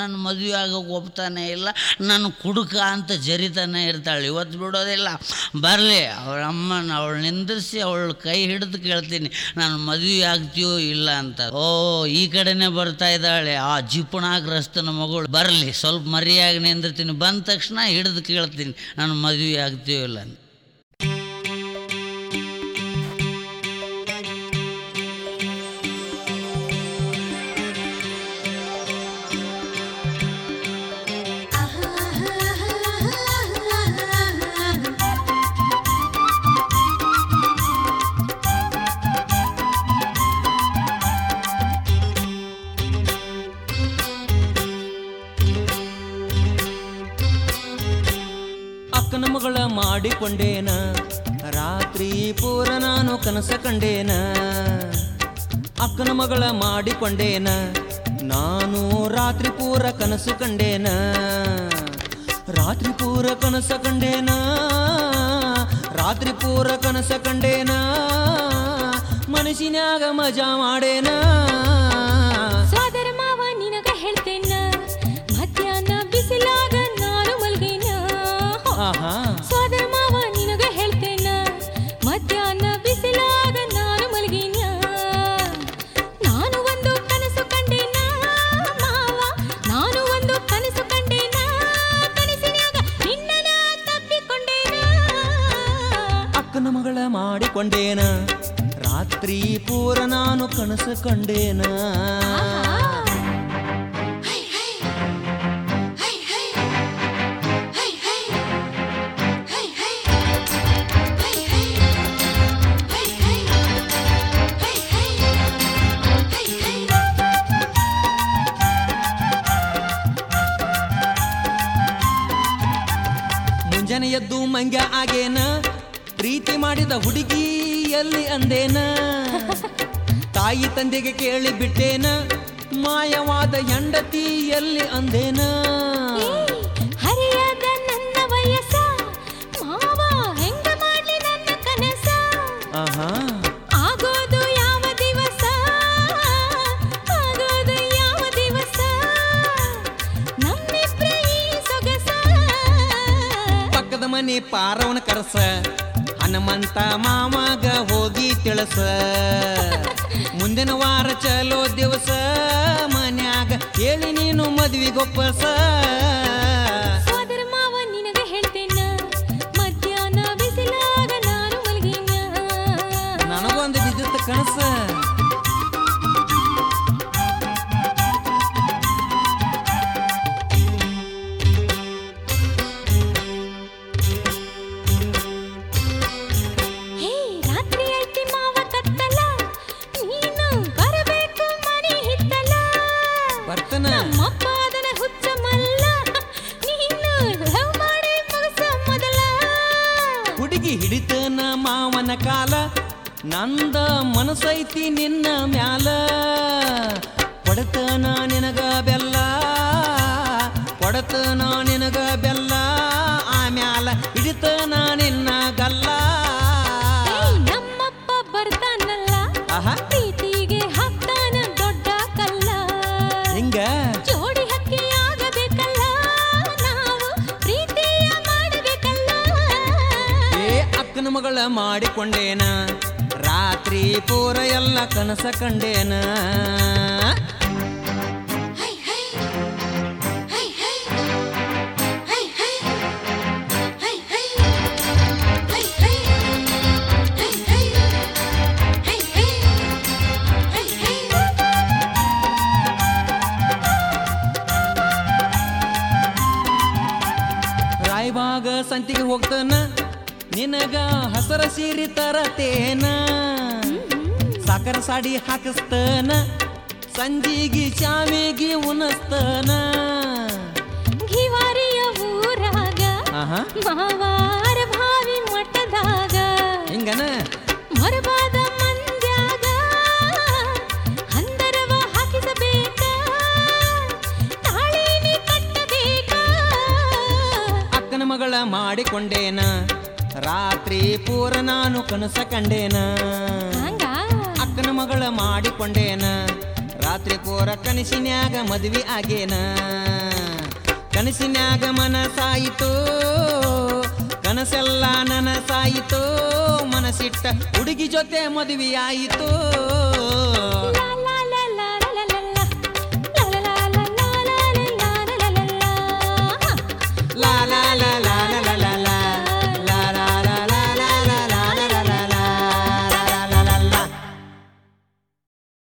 ನನ್ನ ಮದುವೆ ಆಗೋಕೆ ಒಪ್ತಾನೆ ಇಲ್ಲ ನಾನು ಕುಡುಕ ಅಂತ ಜರಿತಾನೆ ಇರ್ತಾಳೆ ಇವತ್ತು ಬಿಡೋದಿಲ್ಲ ಬರಲಿ ಅವಳ ಅಮ್ಮನ ಅವಳು ನಿಂದಿರಿಸಿ ಅವಳ ಕೈ ಹಿಡಿದು ಕೇಳ್ತೀನಿ ನಾನು ಮದುವೆ ಆಗ್ತೀಯೋ ಇಲ್ಲ ಅಂತ ಓ ಈ ಕಡೆನೇ ಬರ್ತಾ ಇದ್ದಾಳೆ ಆ ಜಿಪುಣಾಗ್ರಸ್ತನ ಮಗಳು ಬರಲಿ ಸ್ವಲ್ಪ ಮರಿಯಾಗಿ ನಿಂದಿರ್ತೀನಿ ಬಂದ ತಕ್ಷಣ ಹಿಡಿದು ಕೇಳ್ತೀನಿ ನಾನು ಮದುವೆ ಆಗ್ತೀಯೋ ಇಲ್ಲ ಅಂತ ಅಕ್ಕನ ಮಗಳ ಮಾಡಿಕೊಂಡೇನ ರಾತ್ರಿ ಪೂರ ನಾನು ಕನಸ ಕಂಡೇನ ಅಕ್ಕನ ಮಗಳ ಮಾಡಿಕೊಂಡೇನ ನಾನು ರಾತ್ರಿ ಪೂರ ಕನಸು ಕಂಡೇನ ರಾತ್ರಿ ಪೂರ ಕನಸ ಕಂಡೇನ ರಾತ್ರಿ ಪೂರ ಕನಸ ಕಂಡೇನ ಮನಸ್ಸಿನ್ಯಾಗ ಮಜಾ ಮಾಡೇನ ಸೋದರ ಮಾವ ನಿನಗ ಹೇಳ್ತೇನ ಮಧ್ಯಾಹ್ನ ಬಿಸಿಲಾಗ ನಾನು ಮಲ್ಗೇನ ಆಹಾ ಸೋದರ ಮಾವ ನಿನಗ ಹೇಳ್ತೇನ ಮಧ್ಯಾಹ್ನ ಬಿಸಿಲಾಗ ನಾನು ಮಲ್ಗೇನ ನಾನು ಒಂದು ಕನಸು ಕಂಡೇನ ಮಾವ ನಾನು ಒಂದು ಕನಸು ಕಂಡೇನ ಕನಸಿನ್ಯಾಗ ನಿನ್ನನ ತಪ್ಪಿಕೊಂಡೇನ ಅಕ್ಕನ ಮಗಳ ಮಾಡಿಕೊಂಡೇನ ರಾತ್ರಿ ಪೂರ ನಾನು ಕನಸ ಕಂಡೇನ ಮುಂಜಾನೆ ಎದ್ದು ಮಂಗ್ಯ ಆಗೇನ ಪ್ರೀತಿ ಮಾಡಿದ ಹುಡುಗಿ ಎಲ್ಲಿ ಅಂದೇನ ತಾಯಿ ತಂದೆಗೆ ಕೇಳಿ ಬಿಟ್ಟೇನ ಮಾಯವಾದ ಹೆಂಡತಿ ಎಲ್ಲಿ ಅಂದೇನ ಹರಿಯದ ನನ್ನ ವಯಸ್ಸ ಮಾವ ಹೆಂಗ ಮಾಡ್ಲಿ ನನ್ನ ಕನಸ ಆಹಾ ಆಗೋದು ಯಾವ ದಿವಸ ಆಗೋದು ಯಾವ ದಿವಸ ನಮ್ಮಿಬ್ರ ಈ ಸೊಗಸ ಪಕ್ಕದ ಮನೆ ಪಾರವನ ಕರಸ ಹನುಮಂತ ಮಾಮಗ ಹೋಗಿ ತಿಳಿಸ ಮುಂದಿನ ವಾರ ಚಲೋ ದಿವಸ ಮನ್ಯಾಗ ಹೇಳಿ ನೀನು ಮದ್ವಿಗೊಪ್ಪಸ ಸೋದರ ಮಾವ ನಿನಗ ಹೇಳ್ತೇನ ಮಧ್ಯಾಹ್ನ ಬಿಸಿಲಾಗ ನಾನು ಮಲಗಿನ ನನಗೊಂದು ಬಿದ್ದಿತ್ತ ಕನಸ ಹೇ ರಾತ್ರಿ ಐತಿ ಮಾವ ಕತ್ತಲ ನೀನು ಬರಬೇಕು ಮನೆ ಹಿತ್ತಲ ಬರ್ತನ ನಮ್ಮಪ್ಪ ಅದನ ಹುಚ್ಚ ಮಲ್ಲ ನೀನು ಲವ್ ಮಾಡಿ ಮುಗಿಸ ಮೊದಲ ಹುಡುಗಿ ಹಿಡಿತನ ಮಾವನ ಕಾಲ ನಂದ ಮನಸೈತಿ ನಿನ್ನ ಮ್ಯಾಲ ಕೊಡತನ ನಿನಗ ಬೆಲ್ಲ ಕೊಡತನ ನಿನಗ ಬೆಲ್ಲ ಆಮ್ಯಾಲ ಹಿಡಿತನ ನಿನ್ನ ಗಲ್ಲ ಏಯ್, ನಮ್ಮಪ್ಪ ಬರ್ತಾನಲ್ಲ ಆಹಾ ಪ್ರೀತಿಗೆ ಹಾಕ್ತಾನ ದೊಡ್ಡ ಕಲ್ಲ ಹಿಂಗ ಜೋಡಿ ಹಕ್ಕಿ ಆಗಬೇಕಲ್ಲ ನಾವು ಪ್ರೀತಿಯ ಮಾಡಬೇಕಲ್ಲ ಏ ಅಕ್ಕನ ಮಗಳ ಮಾಡಿಕೊಂಡೇನ ರಾತ್ರಿ ಪೂರ ಎಲ್ಲ ಕನಸ ಕಂಡೇನ ರಾಯಬಾಗ ಸಂತಿಗೆ ಹೋಗ್ತಾನ ನಿನಗ ಹಸರ ಸೀರೆ ತರತೇನ ಸಾಕರ ಸಾಡಿ ಹಾಕಿಸ್ತನ ಸಂಜಿಗಿ ಚಾಮಿಗಿ ಉನಸ್ತನ ಘಿವಾರಿಯ ಊರಾಗ ಆಹಾ ಮಾವಾರ ಭಾವಿ ಮಠದಾಗ ಹಿಂಗನ ಮೊರಬಾದ ಮಂದ್ಯಾಗ ಹಂದರವ ಹಾಕಿಸಬೇಕ ತಾಳಿನಿ ಕಟ್ಟಬೇಕ ಅಕ್ಕನ ಮಗಳ ಮಾಡಿಕೊಂಡೇನ ರಾತ್ರಿ ಪೂರ ನಾನು ಕನಸ ಕಂಡೇನ ಹಂಗ ಅಕ್ಕನ ಮಗಳ ಮಾಡಿಕೊಂಡೇನ ರಾತ್ರಿ ಪೂರ ಕನಸಿನ್ಯಾಗ ಮದ್ವಿ ಆಗೇನ ಕನಸಿನ್ಯಾಗ ಮನಸಾಯಿತು ಕನಸೆಲ್ಲ ನನಸಾಯಿತು ಮನಸಿಟ್ಟ ಹುಡುಗಿ ಜೊತೆ ಮದುವೆ ಆಯಿತು ಲಾ